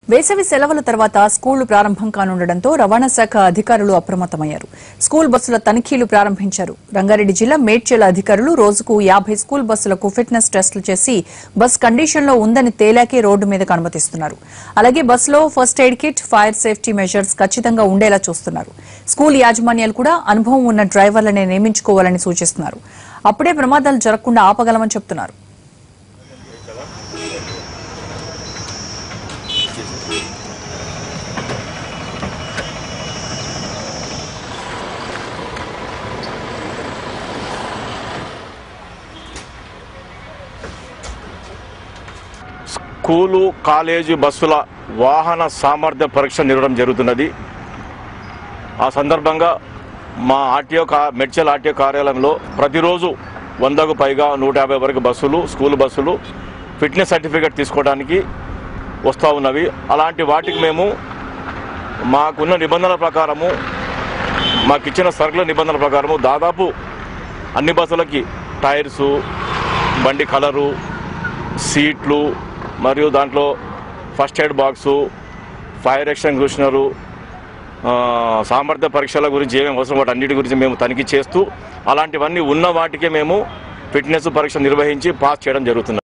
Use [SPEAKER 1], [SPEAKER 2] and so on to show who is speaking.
[SPEAKER 1] వేసవి సెలవుల తర్వాత స్కూళ్లు ప్రారంభం కానుండటంతో రవాణా శాఖ అధికారులు అప్రమత్తమయ్యారు స్కూల్ బస్సుల తనిఖీలు ప్రారంభించారు రంగారెడ్డి జిల్లా మేడ్చల్ అధికారులు రోజుకు యాభై స్కూల్ బస్సులకు ఫిట్నెస్ టెస్టులు చేసి బస్ కండిషన్లో ఉందని తేలాకే రోడ్డు మీదకు అనుమతిస్తున్నారు అలాగే బస్సులో first aid kit fire safety measures ఖచ్చితంగా ఉండేలా చూస్తున్నారు స్కూల్ యాజమాన్యాలు కూడా అనుభవం ఉన్న డ్రైవర్లనే నియమించుకోవాలని సూచిస్తున్నారు అప్పుడే ప్రమాదాలు జరగకుండా ఆపగలమని చెప్తున్నారు
[SPEAKER 2] స్కూలు కాలేజీ బస్సుల వాహన సామర్థ్య పరీక్ష నిర్వహణ జరుగుతున్నది ఆ సందర్భంగా మా ఆర్టీఓ కా మెడ్చల్ ఆర్టీఓ కార్యాలయంలో ప్రతిరోజు వందకు పైగా నూట యాభై వరకు బస్సులు స్కూల్ బస్సులు ఫిట్నెస్ సర్టిఫికేట్ తీసుకోవడానికి వస్తూ ఉన్నవి అలాంటి వాటికి మేము మాకున్న నిబంధనల ప్రకారము మాకు ఇచ్చిన సరుకుల నిబంధనల ప్రకారము దాదాపు అన్ని బస్సులకి టైర్సు బండి కలరు సీట్లు మరియు దాంట్లో first aid box fire extinguisher ఆ, సామర్థ్య పరీక్షల గురించి ఏమేమి అవసరం వాటి అన్నిటి గురించి మేము తనిఖీ చేస్తూ అలాంటివన్నీ ఉన్న వాటికే మేము ఫిట్నెస్ పరీక్ష నిర్వహించి పాస్ చేయడం జరుగుతుంది